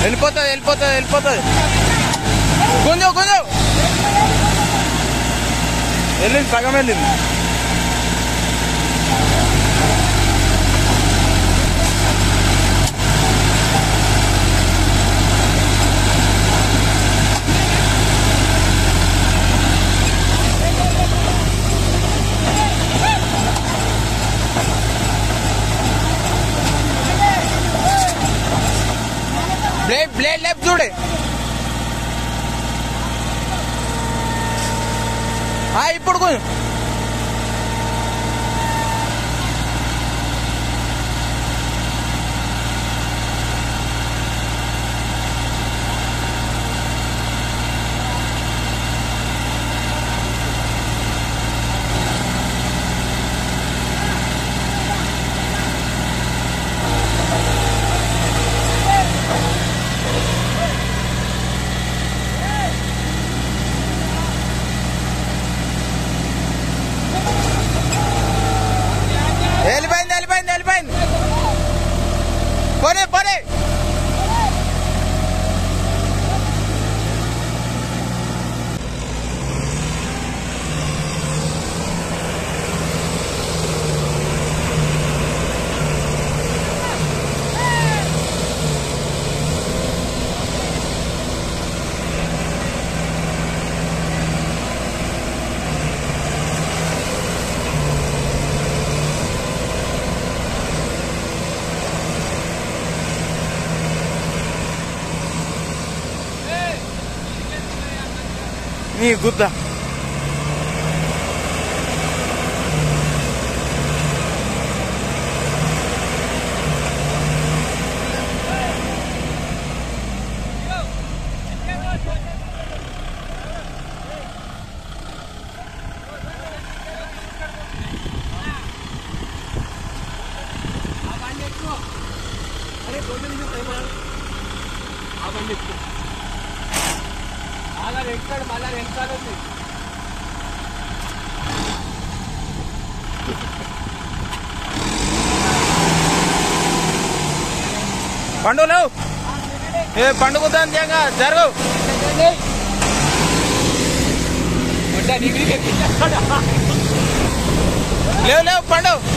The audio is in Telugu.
వెళ్ళిపోతుంది వెళ్ళిపోతుంది వెళ్ళిపోతుంది గుంజు గుంజు వెళ్ళింది సగం వెళ్ళింది బ్లేడ్ బ్లేడ్ లేపు చూడే ఆ, ఇప్పుడు కొంచెం వెళ్ళిపోయింది వెళ్ళిపోయింది వెళ్ళిపోయింది పోనీ పోనీ నీ గుద్ద మళ్ళా వెంటాడు మళ్ళా వెంటాడు ఉంది పండు లేవు ఏ పండుగ జరుగు ఉంటా నీకు నీకు ఎక్కించాడు లేవు లేవు పండు